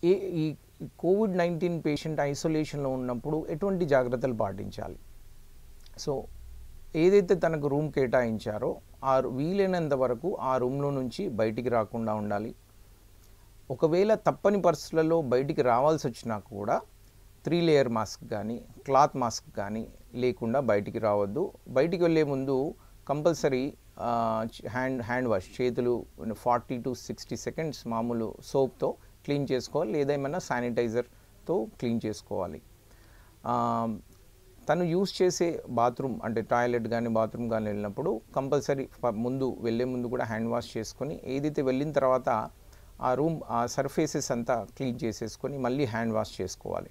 ఏ ఈ Covid nineteen patient ఐసోలేషన్లో ఉన్నప్పుడు ఎటువంటి జాగ్రత్తలు పాటించాలి సో ఏదైతే తనకు రూమ్ కేటాయించారో ఆ వీలైనంత వరకు ఆ రూమ్లో నుంచి బయటికి రాకుండా ఉండాలి ఒకవేళ తప్పని పరిస్థితులలో బయటికి రావాల్సి వచ్చినా కూడా త్రీ లేయర్ మాస్క్ కానీ క్లాత్ మాస్క్ కానీ లేకుండా బయటికి రావద్దు బయటికి వెళ్ళే ముందు కంపల్సరీ హ్యాండ్ హ్యాండ్ వాష్ చేతులు ఫార్టీ టు సిక్స్టీ సెకండ్స్ మామూలు సోప్తో క్లీన్ చేసుకోవాలి లేదా ఏమైనా శానిటైజర్తో క్లీన్ చేసుకోవాలి ఆ, తను యూస్ చేసే బాత్రూమ్ అంటే టాయిలెట్ కానీ బాత్రూమ్ కానీ వెళ్ళినప్పుడు కంపల్సరీ ముందు వెళ్ళే ముందు కూడా హ్యాండ్ వాష్ చేసుకొని ఏదైతే వెళ్ళిన తర్వాత ఆ రూమ్ ఆ సర్ఫేసెస్ అంతా క్లీన్ చేసేసుకొని మళ్ళీ హ్యాండ్ వాష్ చేసుకోవాలి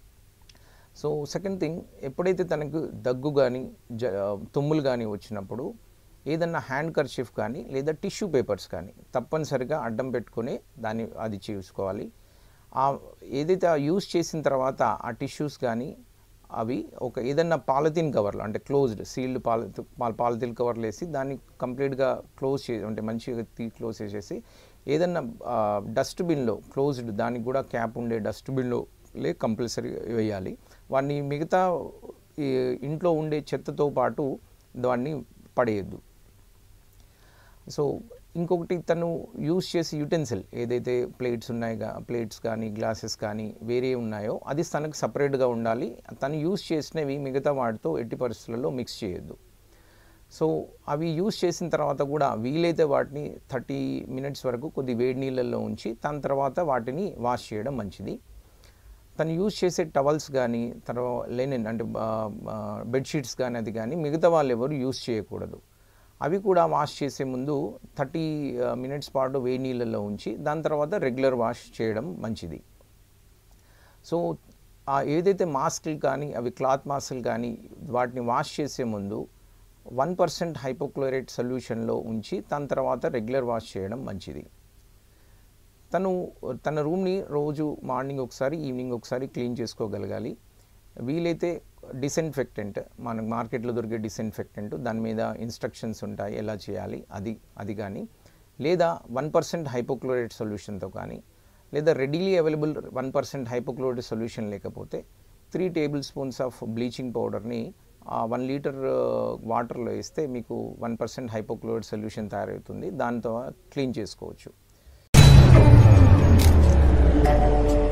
సో సెకండ్ థింగ్ ఎప్పుడైతే తనకు దగ్గు కానీ జ తుమ్ములు కానీ వచ్చినప్పుడు ఏదన్నా హ్యాండ్ కర్చీఫ్ కానీ లేదా టిష్యూ పేపర్స్ కానీ తప్పనిసరిగా అడ్డం పెట్టుకొని దాన్ని అది చూసుకోవాలి ఆ ఏదైతే ఆ యూస్ చేసిన తర్వాత ఆ టిష్యూస్ కానీ అవి ఒక ఏదన్నా పాలిథిన్ కవర్లు అంటే క్లోజ్డ్ సీల్డ్ పాలి పాలిథిన్ కవర్లు వేసి దాన్ని కంప్లీట్గా క్లోజ్ చే అంటే మంచిగా తీ క్లోజ్ చేసేసి ఏదన్నా డస్ట్బిన్లో క్లోజ్డ్ దానికి కూడా క్యాప్ ఉండే డస్ట్బిన్లో లే కంపల్సరీ వేయాలి వాడిని మిగతా ఈ ఇంట్లో ఉండే చెత్తతో పాటు దాన్ని పడేయద్దు సో ఇంకొకటి తను యూస్ చేసే యూటెన్సిల్ ఏదైతే ప్లేట్స్ ఉన్నాయో ప్లేట్స్ కానీ గ్లాసెస్ కానీ వేరే ఉన్నాయో అది తనకు సపరేట్గా ఉండాలి తను యూస్ చేసినవి మిగతా వాటితో ఎట్టి పరిస్థితులలో మిక్స్ చేయొద్దు సో అవి యూస్ చేసిన తర్వాత కూడా వీలైతే వాటిని థర్టీ మినిట్స్ వరకు కొద్ది వేడి నీళ్ళల్లో ఉంచి దాని తర్వాత వాటిని వాష్ చేయడం మంచిది తను యూజ్ చేసే టవల్స్ కానీ తర్వాత లెనిన్ అంటే బెడ్షీట్స్ కానీ అది కానీ మిగతా వాళ్ళు ఎవరు యూజ్ చేయకూడదు అవి కూడా వాష్ చేసే ముందు థర్టీ మినిట్స్ పాటు వేడి నీళ్ళల్లో ఉంచి దాని తర్వాత రెగ్యులర్ వాష్ చేయడం మంచిది సో ఆ ఏదైతే మాస్క్లు కానీ అవి క్లాత్ మాస్క్లు కానీ వాటిని వాష్ చేసే ముందు వన్ పర్సెంట్ హైపోక్లోరైట్ సొల్యూషన్లో ఉంచి దాని తర్వాత రెగ్యులర్ వాష్ చేయడం మంచిది తను తన రూమ్ని రోజు మార్నింగ్ ఒకసారి ఈవినింగ్ ఒకసారి క్లీన్ చేసుకోగలగాలి వీలైతే డిసెన్ఫెక్టెంట్ మనకు మార్కెట్లో దొరికే డిసెన్ఫెక్టెంట్ దాని మీద ఇన్స్ట్రక్షన్స్ ఉంటాయి ఎలా చేయాలి అది అది కానీ లేదా వన్ పర్సెంట్ హైపోక్లోరైడ్ సొల్యూషన్తో కానీ లేదా readily available one percent hypochloride solution లేకపోతే three tablespoons of bleaching పౌడర్ని వన్ లీటర్ వాటర్లో వేస్తే మీకు వన్ పర్సెంట్ హైపోక్లోరైడ్ సొల్యూషన్ తయారవుతుంది దాంతో క్లీన్ చేసుకోవచ్చు